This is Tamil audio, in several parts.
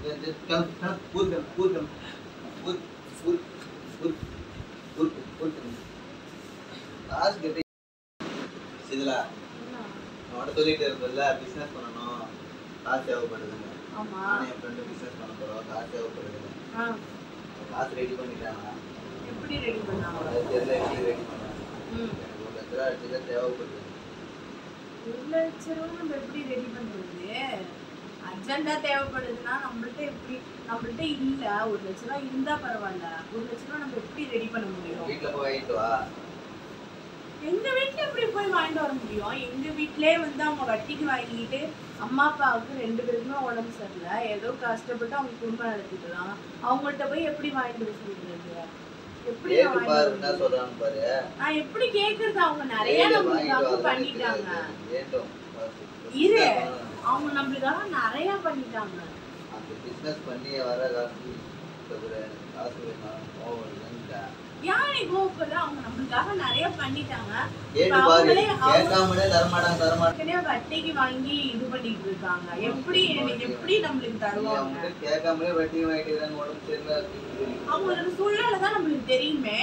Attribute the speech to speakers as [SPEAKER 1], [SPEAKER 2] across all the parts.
[SPEAKER 1] கிளம்பு கிளம்பு ஊர் கிளம்பு ஊர் கிளம்பு ஊர் ஊர் ஊர் ஊர் ஊர் கிளம்பு காசு கட்டி இதுலா அவன்கிட்ட சொல்லிட்டு இருந்தல பிசினஸ் பண்ணணும் காசு தேவைப்படுதுங்க
[SPEAKER 2] ஆமா
[SPEAKER 1] நானும் என் ஃப்ரெண்டு பிசினஸ் பண்ண போறோம் காசு தேவைப்படுதுங்க
[SPEAKER 2] ஆ,
[SPEAKER 1] காசு ரெடி பண்ணிட்டாங்க
[SPEAKER 2] எப்படி ரெடி பண்ணாங்க
[SPEAKER 1] அது தெரியல எப்படி ரெடி பண்ணாங்க
[SPEAKER 2] ம்.
[SPEAKER 1] எனக்கு ஒரு லட்ச ரூபா அடிச்சுக்க தேவைப்படுது
[SPEAKER 2] ஒரு லட்ச ரூபா நம்ம எப்படி ரெடி பண்றது அர்ஜென்டா தேவைப்படுதுன்னா நம்மள்ட்ட எப்படி நம்மள்ட்ட இல்ல ஒரு லட்ச ரூபா இருந்தா பரவாயில்ல ஒரு லட்ச ரூபா நம்ம எப்படி ரெடி பண்ண முடியும்
[SPEAKER 1] வீட்டுல போய் வாங்கிட்டு வா
[SPEAKER 2] எங்க வீட்ல எப்படி போய் வாங்கிட்டு வர முடியும் எங்க வீட்லயே வந்து அவங்க வட்டிக்கு வாங்கிட்டு அம்மா அப்பாவுக்கு ரெண்டு பேருக்குமே உடம்பு சரியில்லை ஏதோ கஷ்டப்பட்டு அவங்க குடும்பம் நடத்திக்கலாம் அவங்கள்ட்ட போய் எப்படி வாங்கிட்டு வர சொல்றது எப்படி நான்
[SPEAKER 1] கேட்டு
[SPEAKER 2] வாங்கிட்டு
[SPEAKER 1] பாரு
[SPEAKER 2] வர
[SPEAKER 1] என்ன
[SPEAKER 2] முடியும்?
[SPEAKER 1] சொல்றான்னு பாரு
[SPEAKER 2] நான் எப்படி கேக்குறது அவங்க நிறைய
[SPEAKER 1] கையில
[SPEAKER 2] நம்மளுக்கு
[SPEAKER 1] வாங்கிட்டு
[SPEAKER 2] தப்பு
[SPEAKER 1] வா,
[SPEAKER 2] பண்ணிட்டாங்க
[SPEAKER 1] அதெல்லாம் வேண்டும்
[SPEAKER 2] இரு. அவங்க நம்மளுக்காக நிறைய பண்ணிட்டாங்க
[SPEAKER 1] அந்த பிசினஸ் பண்ணி வர காசு தவிர எனக்கு காசு வேணும் கோவம் இல்லைன்னுட்டேன்.
[SPEAKER 2] யானை கோபுல அவங்க நம்மளுக்காக நிறைய பண்ணிட்டாங்க
[SPEAKER 1] கேட்டு
[SPEAKER 2] இப்ப
[SPEAKER 1] பாரு
[SPEAKER 2] அவங்களே அவங்க-
[SPEAKER 1] கேட்காமலே தரமாட்டாங்க தரமாட்டாங்க
[SPEAKER 2] ஏற்கனவே வட்டிக்கு வாங்கி இது பண்ணிட்டு இருக்காங்க எப்படி எனக்கு எப்படி நம்மளுக்கு
[SPEAKER 1] நீ
[SPEAKER 2] தருவாங்க
[SPEAKER 1] அவங்ககிட்ட கேட்காமலே வட்டி வாங்கிட்டு இருக்காங்க உடம்பு சரியில்லை அப்படின்னு சொல்லி.
[SPEAKER 2] அவங்களோட சூழ்நிலை தான் நம்மளுக்கு தெரியுமே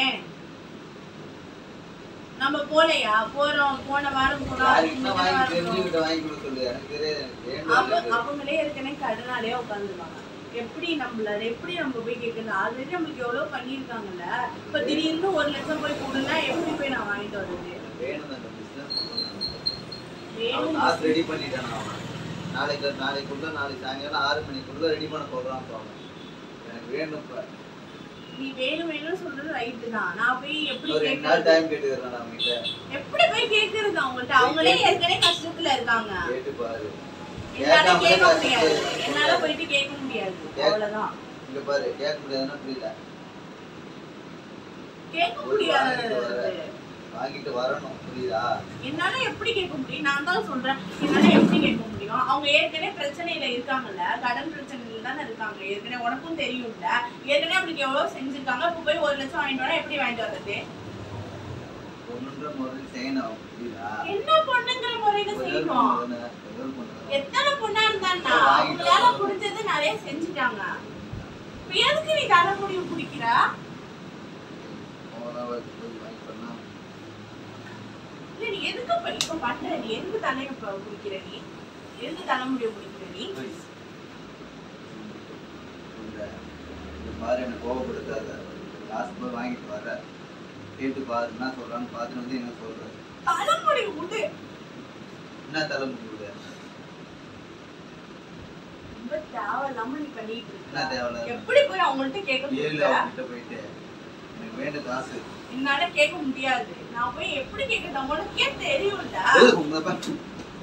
[SPEAKER 2] நம்ம போலையா போறோம் போன வாரம் போனோம் அதுக்கு
[SPEAKER 1] யாருக்கிட்ட
[SPEAKER 2] முந்தின
[SPEAKER 1] வாங்கி
[SPEAKER 2] வாரம் போனோம்.
[SPEAKER 1] தெரிஞ்சுக்கிட்ட வாங்கி கொடுக்க சொல்லு எனக்கு தெரியாது எனக்கு வேண்டும்
[SPEAKER 2] அவ-
[SPEAKER 1] எனக்கு.
[SPEAKER 2] அவங்களே ஏற்கனவே கடனாலே உட்காந்துருவாங்க எப்படி நம்மள எப்படி நம்ம போய் கேட்கறது ஆல்ரெடி நம்மளுக்கு எவ்வளவு பண்ணிருக்காங்கல்ல இப்ப திடீர்னு ஒரு லட்சம் போய் கொடுன்னா எப்படி போய் நான் வாங்கிட்டு வர்றது
[SPEAKER 1] எனக்கு வேணும் அந்த business பண்ணணும். அவன்
[SPEAKER 2] வேணும்
[SPEAKER 1] காசு ரெடி பண்ணிட்டான் அவன் நாளைக்கு நாளைக்குள்ள நாளைக்கு சாயங்காலம் ஆறு மணிக்குள்ள ரெடி பண்ண சொல்றான் இப்ப அவன் எனக்கு வேணும் இப்ப
[SPEAKER 2] நீ வேணும் வேணும்னு சொல்றது ரைட்டு தான் நான் போய் எப்படி
[SPEAKER 1] ஒரு ரெண்டு நாள்
[SPEAKER 2] கேட்கறது
[SPEAKER 1] டைம் கேட்டுக்கிறேன் அவங்க கிட்ட
[SPEAKER 2] எப்படி போய் கேட்கறது அவங்கள்ட்ட அவங்களே ஏற்கனவே கஷ்டத்துல இருக்காங்க
[SPEAKER 1] கேட்டு பாரு
[SPEAKER 2] என்னால
[SPEAKER 1] கேட்காமலே
[SPEAKER 2] கேட்க
[SPEAKER 1] காசு
[SPEAKER 2] முடியாது
[SPEAKER 1] கேட்க
[SPEAKER 2] என்னால போயிட்டு கேட்க முடியாது
[SPEAKER 1] கேட்க-
[SPEAKER 2] அவ்வளவுதான்
[SPEAKER 1] இங்க பாரு கேட்க முடியாதுன்னா புரியல
[SPEAKER 2] கேட்க
[SPEAKER 1] ஒரு
[SPEAKER 2] முடியாது
[SPEAKER 1] வாங்கிட்டு வர. வாங்கிட்டு வரணும் புரியுதா
[SPEAKER 2] என்னால எப்படி கேட்க முடியும் நான் தான் சொல்றேன் என்னால எப்படி கேட்க முடியும் அவங்க ஏற்கனவே பிரச்சனையில இருக்காங்கல்ல கடன் பிரச்சனையில தானே இருக்காங்க ஏற்கனவே உனக்கும் தெரியும்ல ஏற்கனவே அவங்களுக்கு எவ்வளவு செஞ்சிருக்காங்க இப்ப போய் ஒரு லட்சம் வாங்கிட்டு வர எப்படி வாங்கிட்டு வர்றது
[SPEAKER 1] ஒண்ணுன்ற முறையில் செய்யணும் அவன், புரியுதா
[SPEAKER 2] என்ன பொண்ணுங்கிற முறையில
[SPEAKER 1] ஒரு நாள்
[SPEAKER 2] செய்யணும்
[SPEAKER 1] பொண்ணு தானே, ஒரு நாள் பொண்ணு தானே.
[SPEAKER 2] எத்தனை பொண்ணா இருந்தான்னா
[SPEAKER 1] வாங்கிட்டு
[SPEAKER 2] அவங்களால
[SPEAKER 1] வரணும்.
[SPEAKER 2] முடிஞ்சது நிறைய செஞ்சுட்டாங்க இப்ப எதுக்கு நீ தலை முடிவு பிடிக்கிற
[SPEAKER 1] போனா வந்து போய் வாங்கி பண்ணா
[SPEAKER 2] இல்ல நீ எதுக்கு இப்ப இப்ப பண்ற நீ எதுக்கு தலையை இப்ப பிடிக்கிற நீ எதுக்கு தலை முடிவு பிடிக்கிற நீ
[SPEAKER 1] இந்த இந்த பாரு என்னை கோவப்படுத்தாத காசு போய் வாங்கிட்டு வர கேட்டு பாரு என்ன சொல்றான்னு பார்த்துட்டு வந்து என்ன சொல்ற
[SPEAKER 2] தலை முடிவு விடு
[SPEAKER 1] என்ன தலை முடிவுல
[SPEAKER 2] ரொம்ப தேவையில்லாம நீ பண்ணிட்டு
[SPEAKER 1] என்ன
[SPEAKER 2] இருக்க
[SPEAKER 1] தேவையில்ல
[SPEAKER 2] எப்படி போய் அவங்கள்ட்ட கேட்க
[SPEAKER 1] ஏழு
[SPEAKER 2] முடியல
[SPEAKER 1] அவங்ககிட்ட போயிட்டு எனக்கு வேணும் காசு
[SPEAKER 2] என்னால கேட்க முடியாது நான் போய் எப்படி கேட்கறது உனக்கே தெரியும்ல
[SPEAKER 1] வெளில போ, உங்களை பார்த்து.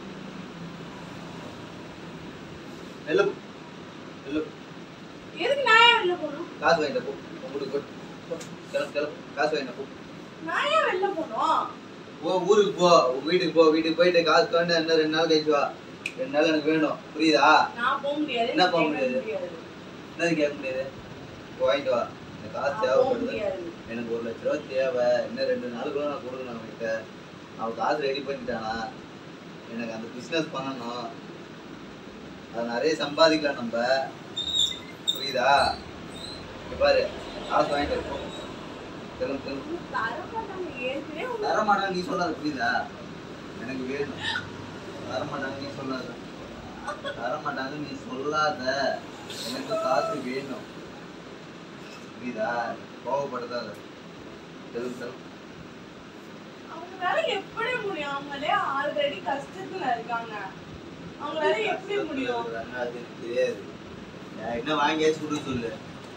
[SPEAKER 1] வெளில போ. வெளில போ.
[SPEAKER 2] எதுக்கு நான் ஏன் வெளில போகணும்
[SPEAKER 1] காசு வாங்கிட்டு போ உங்களுக்கு கொடு. போ. கிளம்பு கிளம்பு காசு வாங்கிட்டு போ
[SPEAKER 2] நான் ஏன் வெளில போகணும்
[SPEAKER 1] போ ஊருக்கு போ உங்க வீட்டுக்கு போ வீட்டுக்கு போயிட்டு காசு கொண்டு இன்னும் ரெண்டு நாள் கழிச்சு வா ரெண்டு நாள் எனக்கு வேணும் புரியுதா
[SPEAKER 2] நான் போக முடியாது
[SPEAKER 1] என்ன
[SPEAKER 2] நீ
[SPEAKER 1] போக
[SPEAKER 2] கேட்க
[SPEAKER 1] முடியாது? என்னது கேட்க முடியாது போ வாங்கிட்டு வா எனக்கு காசு
[SPEAKER 2] நான் போக
[SPEAKER 1] தேவைப்படுது
[SPEAKER 2] முடியாது
[SPEAKER 1] எனக்கு ஒரு லட்ச ரூபா தேவை இன்னும் ரெண்டு நாளுக்குள்ள நான் கொடுக்கணும் அவன்கிட்ட அவன் காசு ரெடி பண்ணிட்டானா எனக்கு அந்த பிஸ்னஸ் பண்ணணும் அது நிறைய சம்பாதிக்கலாம் நம்ம புரியுதா இங்க பாரு காசு வாங்கிட்டு போ கிளம்பு கிளம்பு
[SPEAKER 2] தரமாட்டாங்க ஏற்கனவே உங்க-
[SPEAKER 1] தரமாட்டாங்க நீ சொல்லாத புரியுதா எனக்கு வேணும் தரமாட்டாங்க நீ சொல்லாத தரமாட்டாங்க நீ சொல்லாத எனக்கு காசு வேணும் புரியுதா கோவப்படுத்தாத தெலுங்கு தெலுங்கு
[SPEAKER 2] அவங்களால எப்படி முடியும் அவங்களே ஆல்ரெடி கஷ்டத்துல இருக்காங்க அவங்களால எப்படி முடியும்
[SPEAKER 1] அது எனக்கு தெரியாது என்ன வாங்கியாச்சும் கொடுக்க சொல்லு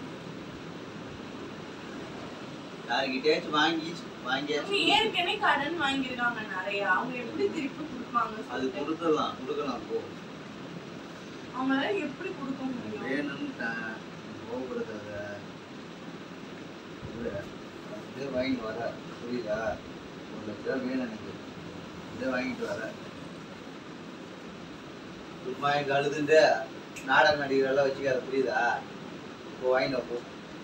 [SPEAKER 1] யாருக்கிட்டயாச்சும் வாங்கி
[SPEAKER 2] அவங்க
[SPEAKER 1] வாங்கியாச்சும்
[SPEAKER 2] ஏற்கனவே கடன் வாங்கியிருக்காங்க நிறைய அவங்க எப்படி திருப்பி கொடுப்பாங்க
[SPEAKER 1] அது
[SPEAKER 2] சொல்லு.
[SPEAKER 1] கொடுத்துடலாம் கொடுக்கலாம் போ
[SPEAKER 2] அவங்களால எப்படி கொடுக்க முடியும்
[SPEAKER 1] வேணும்ட்டேன் கோவப்படுத்தாத இல்ல, இதே வாங்கிட்டு வர புரியுதா ஒரு லட்ச ரூபா வேணும் எனக்கு இதே வாங்கிட்டு வர சும்மா எங்க அழுதுண்டு நாடக நடிகர்கள்லாம் வச்சுக்காத புரியுதா இப்போ வாங்கிட்டு வா, போ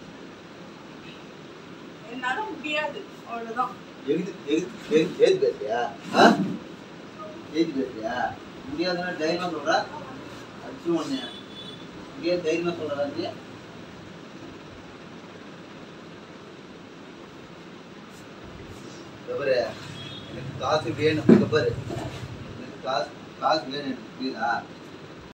[SPEAKER 2] என்னால முடியாது அவ்வளவுதான்
[SPEAKER 1] எகுது எகுது எகுது ஏது பேசுறியா ஆ ஏது பேசுறியா முடியாதுன்னா தைரியமா சொல்ற அடிச்சு ஒண்ணு இப்படியே தைரியமா சொல்றா நீ பாரு எனக்கு காசு வேணும் இங்க பாரு எனக்கு காசு காசு வேணும் எனக்கு புரியுதா